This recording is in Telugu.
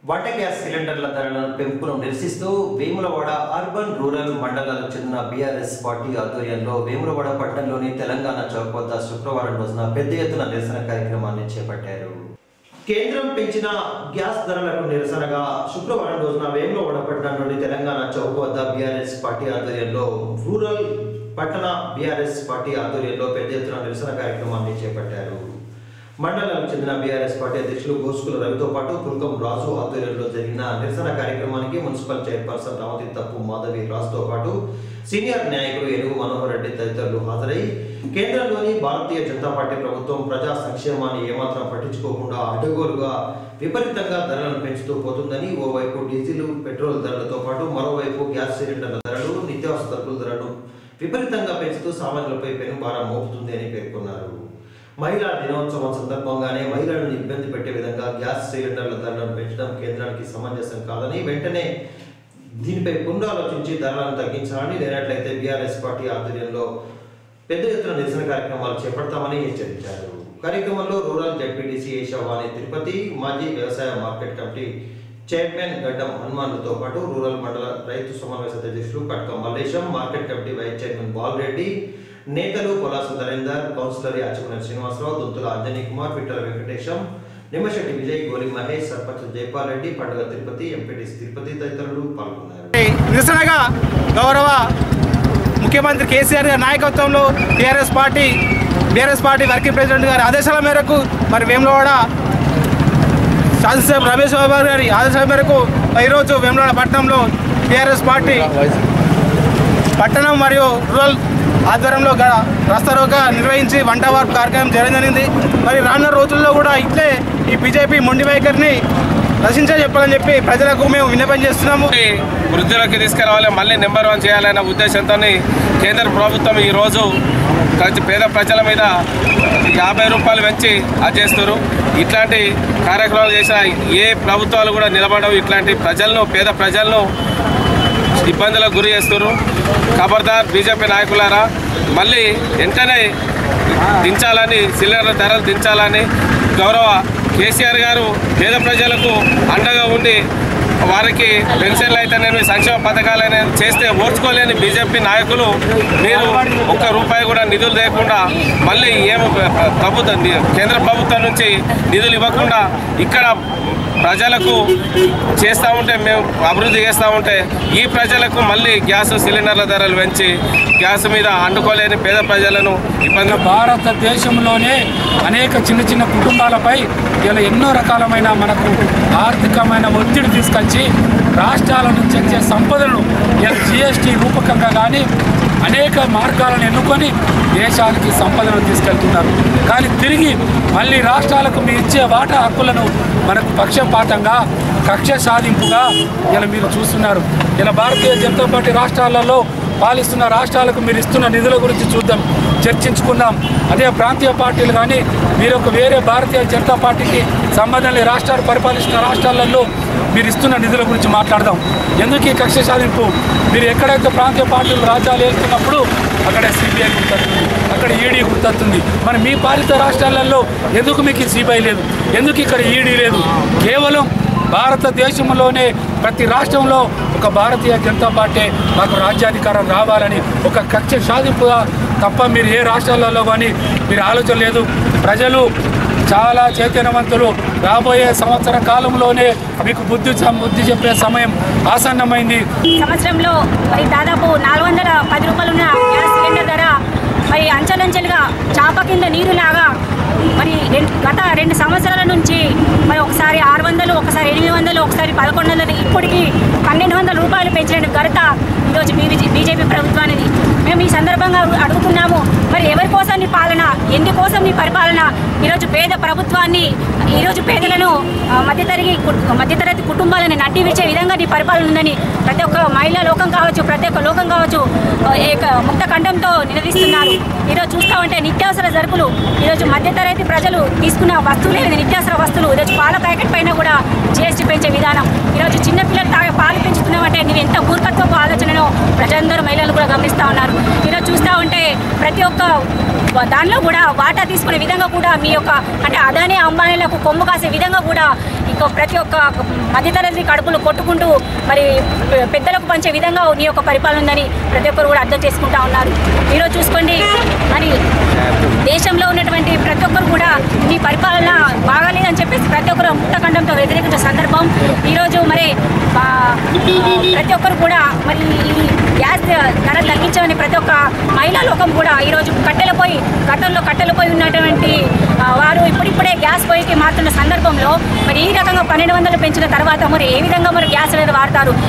వంట గ్యాస్ సిలిండర్ల ధరలను పెంపును నిరసిస్తూ వేములవాడ అర్బన్ రూరల్ మండలాలకు చెందిన బీఆర్ఎస్ పార్టీ ఆధ్వర్యంలో వేములవాడ పట్టణంలోని తెలంగాణ చౌక్ వద్ద శుక్రవారం రోజున పెద్ద ఎత్తున నిరసన కార్యక్రమాన్ని చేపట్టారు కేంద్రం పెంచిన గ్యాస్ ధరలకు నిరసనగా శుక్రవారం రోజున వేములవాడ పట్టణంలోని తెలంగాణ చౌక్ వద్ద బీఆర్ఎస్ పార్టీ ఆధ్వర్యంలో రూరల్ పట్టణ బీఆర్ఎస్ పార్టీ ఆధ్వర్యంలో పెద్ద ఎత్తున నిరసన కార్యక్రమాన్ని చేపట్టారు మండలానికి చెందిన బీఆర్ఎస్ పార్టీ అధ్యక్షులు గోసుకుల రవితో పాటు పుల్కం రాజు ఆధ్వర్యంలో జరిగిన నిరసన కార్యక్రమానికి మున్సిపల్ చైర్పర్సన్ రామతి తప్పు మాధవి రాజుతో పాటు సీనియర్ నాయకులు ఏనుగు మనోహర్ రెడ్డి తదితరులు హాజరై కేంద్రంలోని భారతీయ జనతా పార్టీ ప్రభుత్వం ప్రజా సంక్షేమాన్ని ఏమాత్రం పట్టించుకోకుండా అడ్డగోలుగా విపరీతంగా ధరలను పెంచుతూ పోతుందని ఓవైపు డీజిల్ పెట్రోల్ ధరలతో పాటు మరోవైపు గ్యాస్ సిలిండర్ల ధరలు నిత్యావసర సరుకుల ధరలు విపరీతంగా పెంచుతూ సామాన్యులపై పెనుభారం మోపుతుంది అని పేర్కొన్నారు మహిళా దినోత్సవం సందర్భంగానే మహిళలను ఇబ్బంది పెట్టే విధంగా గ్యాస్ సిలిండర్ల ధరలను పెంచడం కేంద్రానికి సమంజసం కాదని వెంటనే దీనిపై పునరాలోచించి ధరలను తగ్గించాలని లేనట్లయితే బీఆర్ఎస్ పార్టీ ఆధ్వర్యంలో పెద్ద ఎత్తున నిరసన కార్యక్రమాలు చేపడతామని హెచ్చరించారు కార్యక్రమంలో రూరల్ జడ్పీటీసీ ఏషావాణి తిరుపతి మాజీ వ్యవసాయ మార్కెట్ కమిటీ చైర్మన్ గడ్డం హనుమాన్లతో పాటు రూరల్ మండల రైతు సమావేశ అధ్యక్షులు Katka Mallesham market committee vice chairman Balreddy నేతలు పొలాస నరేందర్ కౌన్సిలర్ యాచకుని శ్రీనివాసరావు దొంతుల అంజనీ కుమార్ పిట్టల వెంకటేశం నిమ్మశెట్టి విజయ్ గోలి మహేష్ సర్పంచ్ జైపాల్ రెడ్డి పండుగ తిరుపతి ఎంపీటీసీ తిరుపతి తదితరులు పాల్గొన్నారు నిరసనగా గౌరవ ముఖ్యమంత్రి కేసీఆర్ గారి నాయకత్వంలో TRS party TRS party working president గారి ఆదేశాల మేరకు మరి వేములవాడ శాసనసభ రమేష్ బాబు గారి ఆదేశాల మేరకు ఈరోజు వేములవాడ పట్టణంలో టీఆర్ఎస్ పార్టీ పట్టణం మరియు రూరల్ ఆధ్వర్యంలో గ- రస్తారోక నిర్వహించి వంట వార్పు కార్యక్రమం జరగడం జరిగింది మరి రానున్న రోజుల్లో కూడా ఇట్లే ఈ బీజేపీ మొండి వైఖరిని నశించే చెప్పాలని చెప్పి ప్రజలకు మేము విన్నపం చేస్తున్నాము ఈ వృద్ధులకి తీసుకురావాలి మళ్ళీ నెంబర్ వన్ చేయాలనే ఉద్దేశంతో కేంద్ర ప్రభుత్వం ఈరోజు ప్రతి పేద ప్రజల మీద యాభై రూపాయలు పెంచి అది చేస్తారు ఇట్లాంటి కార్యక్రమాలు చేసిన ఏ ప్రభుత్వాలు కూడా నిలబడవు ఇట్లాంటి ప్రజలను పేద ప్రజలను ఇబ్బందులకు గురి చేస్తారు ఖబర్దార్ బీజేపీ నాయకులారా మళ్ళీ వెంటనే దించాలని సిలిండర్ ధరలు దించాలని గౌరవ కేసీఆర్ గారు పేద ప్రజలకు అండగా ఉండి వారికి పెన్షన్లు అయితేనేమి సంక్షేమ పథకాలైనా చేస్తే ఓర్చుకోలేని బీజేపీ నాయకులు మీరు ఒక్క రూపాయి కూడా నిధులు లేకుండా మళ్ళీ ఏం ప్రభుత్వం కేంద్ర ప్రభుత్వం నుంచి నిధులు ఇవ్వకుండా ఇక్కడ ప్రజలకు చేస్తూ ఉంటే మేము అభివృద్ధి చేస్తూ ఉంటే ఈ ప్రజలకు మళ్ళీ గ్యాస్ సిలిండర్ల ధరలు పెంచి గ్యాస్ మీద అండుకోలేని పేద ప్రజలను ఇబ్బంది భారతదేశంలోనే అనేక చిన్న చిన్న కుటుంబాలపై ఇలా ఎన్నో రకాలమైన మనకు ఆర్థికమైన ఒత్తిడి తీసుకొచ్చి రాష్ట్రాల నుంచి వచ్చే సంపదలను ఇలా జిఎస్టీ రూపకంగా కానీ అనేక మార్గాలను ఎన్నుకొని దేశానికి సంపదను తీసుకెళ్తున్నారు కానీ తిరిగి మళ్ళీ రాష్ట్రాలకు మీరు ఇచ్చే వాటా హక్కులను మనకు పక్షపాతంగా కక్ష సాధింపుగా ఇలా మీరు చూస్తున్నారు ఇలా భారతీయ జనతా పార్టీ రాష్ట్రాలలో పాలిస్తున్న రాష్ట్రాలకు మీరు ఇస్తున్న నిధుల గురించి చూద్దాం చర్చించుకుందాం అదే ప్రాంతీయ పార్టీలు కానీ మీరు ఒక వేరే భారతీయ జనతా పార్టీకి సంబంధం లేని రాష్ట్రాలు పరిపాలిస్తున్న రాష్ట్రాలలో మీరు ఇస్తున్న నిధుల గురించి మాట్లాడదాం ఎందుకు ఈ కక్ష సాధింపు మీరు ఎక్కడైతే ప్రాంతీయ పార్టీలు రాజ్యాలు వెళ్తున్నప్పుడు అక్కడ సిబిఐ గుర్తొస్తుంది అక్కడ ఈడీ గుర్తొస్తుంది మరి మీ పాలిత రాష్ట్రాలలో ఎందుకు మీకు సిబిఐ లేదు ఎందుకు ఇక్కడ ఈడీ లేదు కేవలం భారతదేశంలోనే ప్రతి రాష్ట్రంలో ఒక భారతీయ జనతా పార్టీ మాకు రాజ్యాధికారం రావాలని ఒక కక్ష సాధింపుగా తప్ప మీరు ఏ రాష్ట్రాలలో కానీ మీరు ఆలోచన లేదు ప్రజలు చాలా చైతన్యవంతులు రాబోయే సంవత్సర కాలంలోనే మీకు బుద్ధి బుద్ధి చెప్పే సమయం ఆసన్నమైంది సంవత్సరంలో మరి దాదాపు నాలుగు వందల పది రూపాయలు ఉన్న గ్యాస్ సిలిండర్ ధర మరి అంచెలంచెలుగా చాప కింద నీరులాగా మరి రెండు గత రెండు సంవత్సరాల నుంచి మరి ఒకసారి ఆరు వందలు ఒకసారి ఎనిమిది వందలు ఒకసారి పదకొండు వందలు ఇప్పటికి పన్నెండు వందల రూపాయలు పెంచిన ఘనత ఈరోజు బీజీ బీజేపీ ప్రభుత్వానికి మేము ఈ సందర్భంగా అడుగుతున్నాము మరి ఎవరి కోసం నీ పాలన ఎందుకోసం నీ పరిపాలన ఈరోజు పేద ప్రభుత్వాన్ని ఈరోజు పేదలను ఆ, మధ్యతరగతి కు- మధ్యతరగతి కుటుంబాలను నడ్డి విచ్చే విధంగా నీ పరిపాలన ఉందని ప్రతి ఒక్క మహిళా లోకం కావచ్చు ప్రతి ఒక్క లోకం కావచ్చు ఆ, ఏక ముక్త ఖండంతో నిలదీస్తున్నారు ఈరోజు చూస్తా ఉంటే నిత్యావసర సరుకులు ఈరోజు మధ్యతరగతి ప్రజలు తీసుకున్న వస్తువులే నిత్యావసర వస్తువులు ఈరోజు పాల ప్యాకెట్ పైన కూడా జిఎస్టీ పెంచే విధానం ఈరోజు చిన్నపిల్లలు తాగే పాలు పెంచుతున్నామంటే నువ్వు ఎంత మూర్ఖత్వపు ఆలోచనలో ప్రజలందరూ మహిళలు కూడా గమనిస్తూ ఉన్నారు ఈరోజు చూస్తూ ఉంటే ప్రతి ఒక్క దానిలో కూడా వాటా తీసుకునే విధంగా కూడా మీ యొక్క అంటే అదాని అంబానీలకు కొమ్ము కాసే విధంగా కూడా ఇంకో ప్రతి ఒక్క మధ్యతరగతి కడుపులు కొట్టుకుంటూ మరి పెద్దలకు పంచే విధంగా నీ యొక్క పరిపాలన ఉందని ప్రతి ఒక్కరు కూడా అర్థం చేసుకుంటా ఉన్నారు ఈరోజు చూసుకోండి మరి దేశంలో ఉన్నటువంటి ప్రతి ఒక్కరు కూడా నీ పరిపాలన బాగాలేదని చెప్పేసి ప్రతి ఒక్కరు ముట్టఖండంతో వ్యతిరేకించిన సందర్భం ఈరోజు మరి ఆ, ప్రతి ఒక్కరు కూడా మరి ఈ గ్యాస్ ధర తగ్గించమని ప్రతి ఒక్క మహిళా లోకం కూడా ఈరోజు కట్టెల పోయి గతంలో కట్టెల పోయి ఉన్నటువంటి ఆ, వారు ఇప్పుడిప్పుడే గ్యాస్ పొయ్యికి మారుతున్న సందర్భంలో మరి ఈ రకంగా పన్నెండు వందలు పెంచిన తర్వాత మరి ఏ విధంగా మరి గ్యాస్ అనేది వాడతారు